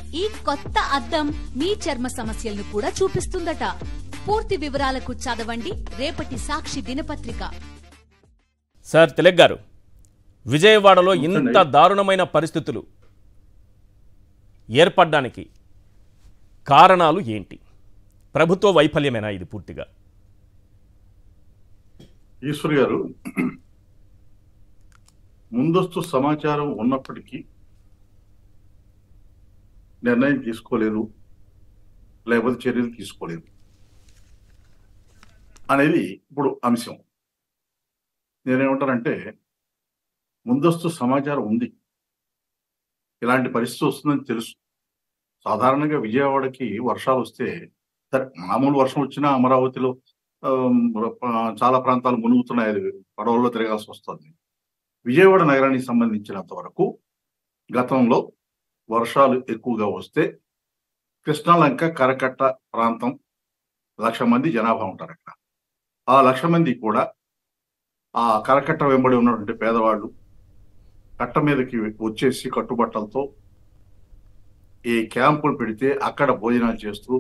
ఈ కొత్త అద్దం మీ చర్మ సమస్యలను కూడా చూపిస్తుందట పూర్తి వివరాలకు చదవండి రేపటి సాక్షి దినపత్రిక సార్ తిలక్ గారు విజయవాడలో ఇంత దారుణమైన పరిస్థితులు ఏర్పడడానికి కారణాలు ఏంటి ప్రభుత్వ వైఫల్యమేనా ఇది పూర్తిగా ఈశ్వర్ గారు ముందస్తు సమాచారం ఉన్నప్పటికీ నిర్ణయం తీసుకోలేదు లేకపోతే చర్యలు తీసుకోలేదు అనేది ఇప్పుడు అంశం నేనేమంటానంటే ముందస్తు సమాచారం ఉంది ఇలాంటి పరిస్థితి వస్తుందని తెలుసు సాధారణంగా విజయవాడకి వర్షాలు వస్తే సరే మామూలు వర్షం వచ్చినా అమరావతిలో ఆ, చాలా ప్రాంతాలు మునుగుతున్నాయి అది పడవల్లో తిరగాల్సి వస్తుంది విజయవాడ నగరానికి సంబంధించినంత వరకు గతంలో వర్షాలు ఎక్కువగా వస్తే కృష్ణాలంక కరకట్ట ప్రాంతం లక్ష మంది జనాభా ఉంటారు అక్కడ ఆ లక్ష మంది కూడా ఆ కరకట్ట వెంబడి ఉన్నటువంటి పేదవాళ్ళు కట్ట మీదకి వచ్చేసి కట్టుబట్టలతో ఈ క్యాంపులు పెడితే అక్కడ భోజనాలు చేస్తూ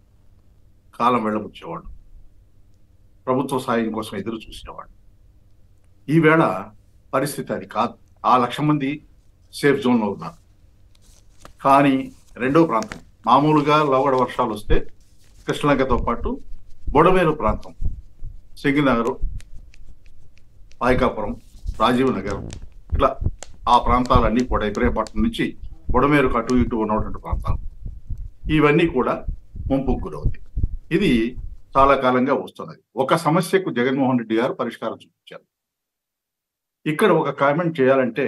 కాలం వెళ్ళబుచ్చేవాడు ప్రభుత్వ సాయం కోసం ఎదురు చూసేవాడు ఈవేళ పరిస్థితి అది కాదు ఆ లక్ష మంది సేఫ్ జోన్లో ఉన్నారు కానీ రెండో ప్రాంతం మామూలుగా లోగడ వర్షాలు వస్తే కృష్ణలంకతో పాటు బొడమేరు ప్రాంతం సింగినగర్ పాయకాపురం రాజీవ్ నగర్ ఇట్లా ఆ ప్రాంతాలన్నీ కూడా ఇబ్రహీంపట్నం నుంచి బుడమేరుకు అటు ఇటు ఉన్నటువంటి ప్రాంతాలు ఇవన్నీ కూడా ముంపుకు గురవుతాయి ఇది చాలా కాలంగా వస్తున్నది ఒక సమస్యకు జగన్మోహన్ రెడ్డి గారు పరిష్కారం చూపించారు ఇక్కడ ఒక కామెంట్ చేయాలంటే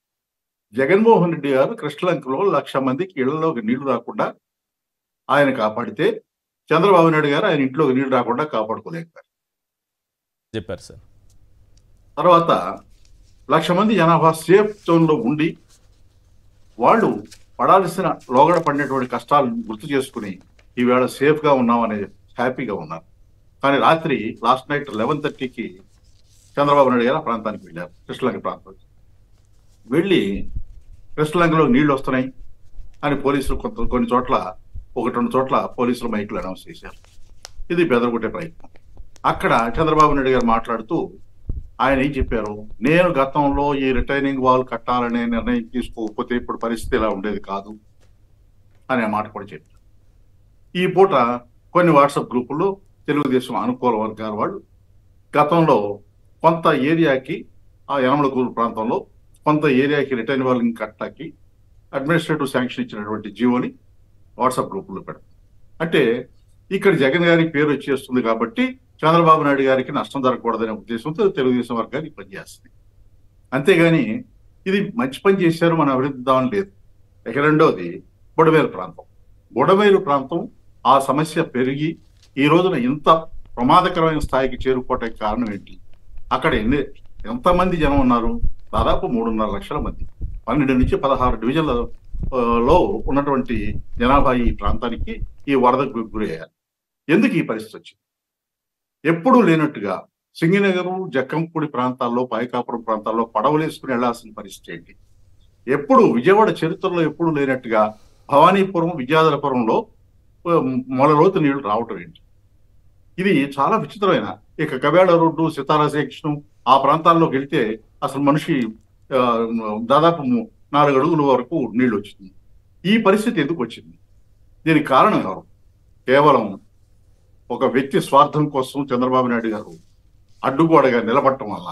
జగన్మోహన్ రెడ్డి గారు కృష్ణలంకలో లక్ష మందికి ఇళ్లలోకి నీళ్లు రాకుండా ఆయన కాపాడితే చంద్రబాబు నాయుడు గారు ఆయన ఇంట్లోకి నీళ్లు రాకుండా కాపాడుకోలేకపోయారు చెప్పారు సార్ తర్వాత లక్ష మంది జనాభా సేఫ్ జోన్లో ఉండి వాళ్ళు పడాల్సిన లోగడ పడినటువంటి కష్టాలను గుర్తు చేసుకుని ఈవేళ సేఫ్గా ఉన్నామనే హ్యాపీగా ఉన్నారు కానీ రాత్రి లాస్ట్ నైట్ లెవెన్ థర్టీకి చంద్రబాబు నాయుడు గారు ఆ ప్రాంతానికి వెళ్ళారు కృష్ణలంక ప్రాంతానికి వెళ్ళి కృష్ణలంకలో నీళ్లు వస్తున్నాయి అని పోలీసులు కొంత కొన్ని చోట్ల ఒకటి రెండు చోట్ల పోలీసులు మైకులు అనౌన్స్ చేశారు ఇది బెదరగొట్టే ప్రయత్నం అక్కడ చంద్రబాబు నాయుడు గారు మాట్లాడుతూ ఆయన ఏం చెప్పారు నేను గతంలో ఈ రిటైనింగ్ వాల్ కట్టాలనే నిర్ణయం తీసుకోకపోతే ఇప్పుడు పరిస్థితి ఇలా ఉండేది కాదు అనే మాట కూడా చెప్పారు ఈ పూట కొన్ని వాట్సాప్ గ్రూపుల్లో తెలుగుదేశం అనుకూల వర్గాల వాళ్ళు గతంలో కొంత ఏరియాకి ఆ యనమలకూరు ప్రాంతంలో కొంత ఏరియాకి రిటైన్ వాల్ కట్టాకి అడ్మినిస్ట్రేటివ్ శాంక్షన్ ఇచ్చినటువంటి జీవోని వాట్సాప్ గ్రూపుల్లో పెడతాం అంటే ఇక్కడ జగన్ గారి పేరు వచ్చేస్తుంది కాబట్టి చంద్రబాబు నాయుడు గారికి నష్టం జరగకూడదనే ఉద్దేశంతో తెలుగుదేశం వర్గానికి పనిచేస్తుంది అంతేగాని ఇది మంచి పని చేశారు మనం అభివృద్ధిద్దామని లేదు ఇక రెండోది బుడమేరు ప్రాంతం బుడమేరు ప్రాంతం ఆ సమస్య పెరిగి ఈ రోజున ఇంత ప్రమాదకరమైన స్థాయికి చేరుకోవటానికి కారణం ఏంటి అక్కడ ఎన్ని ఎంతమంది జనం ఉన్నారు దాదాపు మూడున్నర లక్షల మంది పన్నెండు నుంచి పదహారు డివిజన్ల ఆ, లో ఉన్నటువంటి జనాభా ఈ ప్రాంతానికి ఈ వరదకు గురయ్యారు ఎందుకు ఈ పరిస్థితి వచ్చింది ఎప్పుడూ లేనట్టుగా సింగినగరు జక్కంపూడి ప్రాంతాల్లో పాయకాపురం ప్రాంతాల్లో పడవలేసుకుని వెళ్లాల్సిన పరిస్థితి ఏంటి ఎప్పుడు విజయవాడ చరిత్రలో ఎప్పుడు లేనట్టుగా భవానీపురం విద్యాధరపురంలో ఆ, మొలలోతు నీళ్లు రావటం ఏంటి ఇది చాలా విచిత్రమైన ఇక కవేళ రోడ్డు సితారా సెక్షన్ ఆ ప్రాంతాల్లోకి వెళ్తే అసలు మనిషి ఆ, దాదాపు ము- నాలుగు అడుగుల వరకు నీళ్లు వచ్చింది ఈ పరిస్థితి ఎందుకు వచ్చింది దీనికి కారణం ఎవరు కేవలం ఒక వ్యక్తి స్వార్థం కోసం చంద్రబాబు నాయుడు గారు అడ్డుగోడగా నిలబడటం వల్ల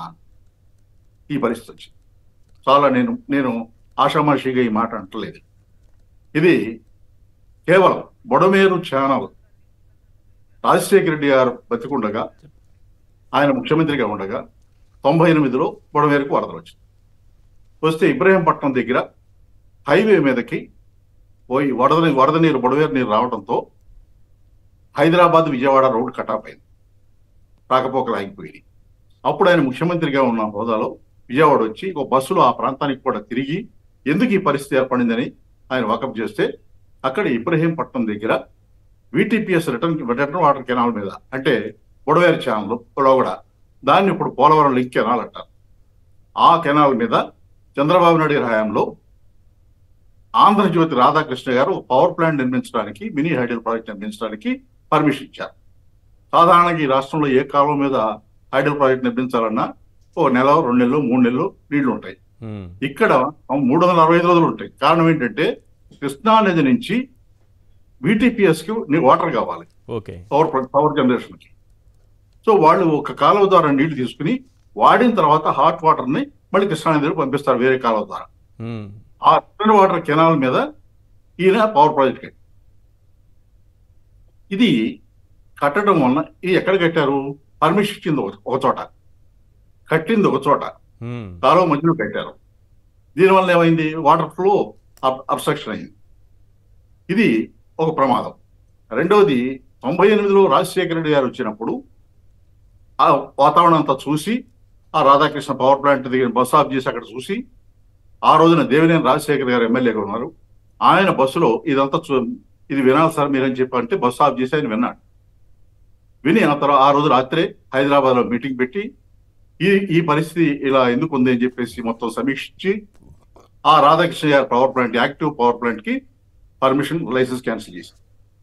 ఈ పరిస్థితి వచ్చింది చాలా నేను నేను ఆషామాషిగా ఈ మాట అంటలేదు ఇది కేవలం బొడమేరు ఛానల్ రాజశేఖర రెడ్డి గారు బతికుండగా ఆయన ముఖ్యమంత్రిగా ఉండగా తొంభై ఎనిమిదిలో బొడమేరుకు వరదలు వచ్చింది వస్తే ఇబ్రహీంపట్నం దగ్గర హైవే మీదకి పోయి వరద నీ- వరద నీరు బొడవేరు నీరు రావడంతో హైదరాబాద్ విజయవాడ రోడ్డు కటాప్ అయింది రాకపోకలు ఆగిపోయింది అప్పుడు ఆయన ముఖ్యమంత్రిగా ఉన్న హోదాలో విజయవాడ వచ్చి ఒక బస్సులో ఆ ప్రాంతానికి కూడా తిరిగి ఎందుకు ఈ పరిస్థితి ఏర్పడిందని ఆయన వాకప్ చేస్తే అక్కడ ఇబ్రహీంపట్నం దగ్గర VTPS return return water canal మీద అంటే బుడవేరు ఛానల్ కూడా దాన్ని ఇప్పుడు పోలవరం లింక్ కెనాల్ అంటారు ఆ కెనాల్ మీద చంద్రబాబు నాయుడు గారి హయాంలో ఆంధ్రజ్యోతి రాధాకృష్ణ గారు పవర్ ప్లాంట్ నిర్మించడానికి మినీ హైడల్ ప్రాజెక్ట్ నిర్మించడానికి పర్మిషన్ ఇచ్చారు సాధారణంగా ఈ రాష్ట్రంలో ఏ కాలం మీద హైడల్ ప్రాజెక్ట్ నిర్మించాలన్నా ఓ నెల రెండు నెలలు మూడు నెలలు నీళ్లు ఉంటాయి ఉమ్, ఇక్కడ మూడు వందల అరవై ఐదు రోజులు ఉంటాయి కారణం ఏంటంటే కృష్ణా నది నుంచి VTPS కి ని- వాటర్ కావాలి ఓకే పవర్ ప్ర- పవర్ జనరేషన్ కి సో వాళ్ళు ఒక కాలువ ద్వారా నీళ్లు తీసుకుని వాడిన తర్వాత హాట్ వాటర్ ని మళ్ళీ కృష్ణా నదిలో పంపిస్తారు వేరే కాలువ ద్వారా ఉమ్, ఆ రిటర్న్ వాటర్ కెనాల్ మీద ఈయన పవర్ ప్రాజెక్ట్ కట్టారు. ఇది కట్టడం వలన ఇది ఎక్కడ కట్టారు పర్మిషన్ ఇచ్చింది ఒక- ఒక చోట కట్టింది ఒక చోట ఉమ్, కాలువ మధ్యలో కట్టారు దీనివల్ల ఏమైంది వాటర్ ఫ్లో అబ్స్ట్రక్షన్ అయింది ఇది ఒక ప్రమాదం రెండవది తొంభై ఎనిమిదిలో రాజశేఖర రెడ్డి గారు వచ్చినప్పుడు ఆ వాతావరణం అంతా చూసి ఆ రాధాకృష్ణ పవర్ ప్లాంట్ దగ్గర బస్ ఆఫ్ చేసి అక్కడ చూసి ఆ రోజున దేవినేని రాజశేఖర్ గారు ఎమ్మెల్యేగా ఉన్నారు ఆయన బస్సులో ఇదంతా చూ ఇది వినాలి సార్ మీరని చెప్పి అంటే బస్ ఆఫ్ చేసి ఆయన విన్నాడు విని ఆ తర్వాత ఆ రోజు రాత్రే హైదరాబాద్ లో మీటింగ్ పెట్టి ఈ ఈ పరిస్థితి ఇలా ఎందుకు ఉంది అని చెప్పేసి మొత్తం సమీక్షించి ఆ రాధాకృష్ణ గారి power plant active power plant కి పర్మిషన్ లైసెన్స్ క్యాన్సిల్ చేసి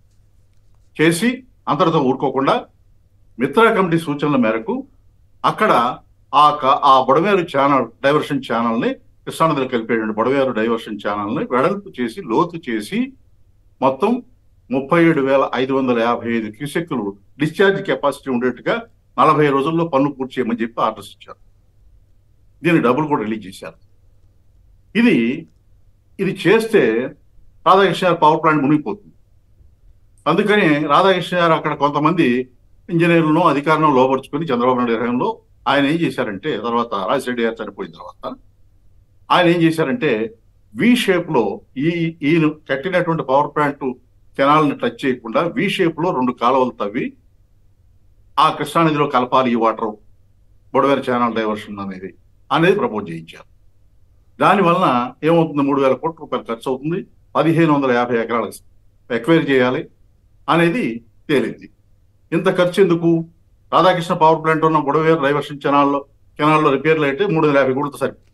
చేసి అంతటితో ఊరుకోకుండా మిత్ర కమిటీ సూచనల మేరకు అక్కడ ఆ క- ఆ బొడవేరు ఛానల్ డైవర్షన్ ఛానల్ ని కృష్ణానదిలో కలిపేటువంటి బొడవేరు డైవర్షన్ ఛానల్ ని వెడల్పు చేసి లోతు చేసి మొత్తం ముప్పై ఏడు వేల ఐదు వందల యాభై ఐదు క్యూసెక్కులు డిశ్చార్జ్ కెపాసిటీ ఉండేట్టుగా నలభై రోజుల్లో పనులు పూర్తి చేయమని చెప్పి ఆర్డర్స్ ఇచ్చారు దీని డబ్బులు కూడా రిలీజ్ చేశారు ఇది ఇది చేస్తే రాధాకృష్ణ గారి పవర్ ప్లాంట్ మునిగిపోతుంది అందుకని రాధాకృష్ణ గారు అక్కడ కొంతమంది ఇంజనీర్లను అధికారులను లోపరుచుకుని చంద్రబాబు నాయుడు హయాంలో ఆయన ఏం చేశారంటే తర్వాత రాజశేఖర్ గారు చనిపోయిన తర్వాత ఆయన ఏం చేశారంటే వి షేప్ లో ఈ ఈయన కట్టినటువంటి పవర్ ప్లాంట్ కెనాల్ ని టచ్ చేయకుండా వి షేప్ లో రెండు కాలువలు తవ్వి ఆ కృష్ణానదిలో కలపాలి ఈ వాటర్ బొడవేరు ఛానల్ డైవర్షన్ అనేది అనేది ప్రపోజ్ చేయించారు దాని వలన ఏమవుతుంది మూడు వేల కోట్ల రూపాయలు ఖర్చు అవుతుంది పదిహేను వందల యాభై ఎకరాలకు ఎక్వైర్ చేయాలి అనేది తేలింది ఇంత ఖర్చు ఎందుకు రాధాకృష్ణ పవర్ ప్లాంట్ ఉన్న బుడవేరు డైవర్షన్ కెనాల్లో కెనాల్లో రిపేర్లు అయితే మూడు వందల యాభై కోట్లతో సరి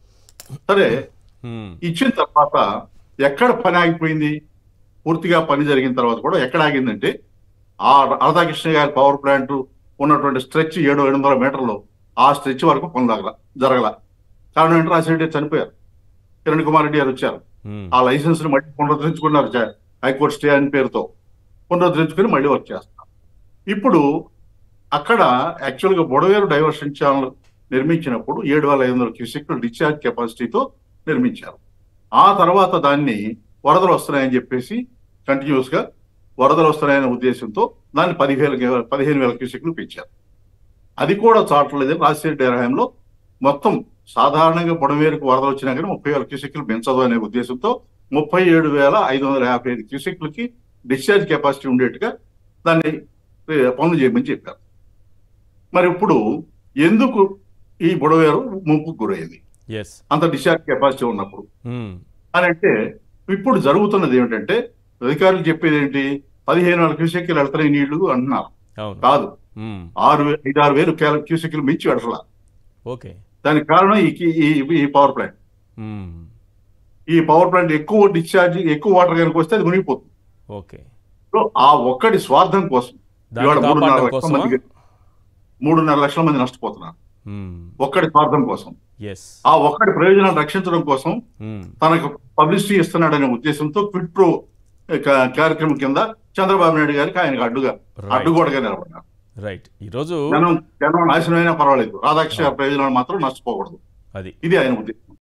సరే ఉమ్, ఇచ్చిన తర్వాత ఎక్కడ పని ఆగిపోయింది పూర్తిగా పని జరిగిన తర్వాత కూడా ఎక్కడ ఆగిందంటే ఆ రాధాకృష్ణ గారి పవర్ ప్లాంట్ ఉన్నటువంటి స్ట్రెచ్ ఏడు ఏడు వందల మీటర్లు ఆ స్ట్రెచ్ వరకు పొందగల జరగల కారణం ఏంటి రాజశేఖర రెడ్డి చనిపోయారు కిరణ్ కుమార్ రెడ్డి గారు వచ్చారు ఉమ్, ఆ లైసెన్స్ ని మళ్ళీ పునరుద్ధరించుకున్నారు జ- హైకోర్టు స్టే అని పేరుతో పునరుద్ధరించుకుని మళ్ళీ వర్క్ చేస్తారు ఇప్పుడు అక్కడ యాక్చువల్ గా బొడవేరు డైవర్షన్ ఛానల్ నిర్మించినప్పుడు ఏడు వేల ఐదు వందల క్యూసెక్ డిశ్చార్జ్ కెపాసిటీతో నిర్మించారు ఆ తర్వాత దాన్ని వరదలు వస్తున్నాయని చెప్పేసి కంటిన్యూస్ గా వరదలు వస్తున్నాయనే ఉద్దేశంతో దాన్ని పదివేల పదిహేను వేల క్యూసెక్లు పెంచారు అది కూడా చాటలేదని రాజశేఖర రెడ్డి హయాంలో మొత్తం సాధారణంగా బొడవేరుకు వరదలు వచ్చినా కానీ ముప్పై వేల క్యూసెక్లు పెంచదు అనే ఉద్దేశంతో ముప్పై ఏడు వేల ఐదు వందల యాభై ఐదు క్యూసెక్లకి డిశ్చార్జ్ కెపాసిటీ ఉండేట్టుగా దాన్ని ఏ, పనులు చేయమని చెప్పారు మరి ఇప్పుడు ఎందుకు ఈ బుడవేరు ముంపుకు గురైంది ఎస్ అంత డిశ్చార్జ్ కెపాసిటీ ఉన్నప్పుడు ఉమ్, అని అంటే ఇప్పుడు జరుగుతున్నది ఏమిటంటే అధికారులు చెప్పేది ఏంటి పదిహేను వేల క్యూసెక్లు వెళ్తున్నాయి నీళ్లు అంటున్నారు అవును కాదు ఉమ్, ఆరు వే- ఐదు ఆరు వేలు క్యూసెక్లు మించి వెడసలా ఓకే దానికి కారణం ఈ ఈ- ఈ పవర్ ప్లాంట్ ఉమ్, ఈ పవర్ ప్లాంట్ ఎక్కువ డిశ్చార్జ్ ఎక్కువ వాటర్ కనుక వస్తే అది మునిగిపోతుంది ఓకే సో ఆ ఒక్కడి స్వార్థం కోసం దాన్ని ఇవాళ మూడున్నర కాపాడడం లక్షల కోసమా మందికి మూడున్నర లక్షల మంది నష్టపోతున్నారు ఉమ్, ఒక్కడి స్వార్థం కోసం ఎస్ ఆ ఒక్కడి ప్రయోజనాలు రక్షించడం కోసం ఉమ్, తనకు పబ్లిసిటీ ఇస్తున్నాడనే ఉద్దేశంతో క్విట్ ప్రో క- కార్యక్రమం కింద చంద్రబాబు నాయుడు గారికి ఆయనకు అడ్డుగా రైట్ అడ్డుగోడగా నిలబడ్డారు రైట్ ఈరోజు జనం జనం నాశనమైనా పర్వాలేదు రాధాకృష్ణ గారి ప్రయోజనాలు మాత్రం నష్టపోకూడదు అది ఇది ఆయన ఉద్దేశం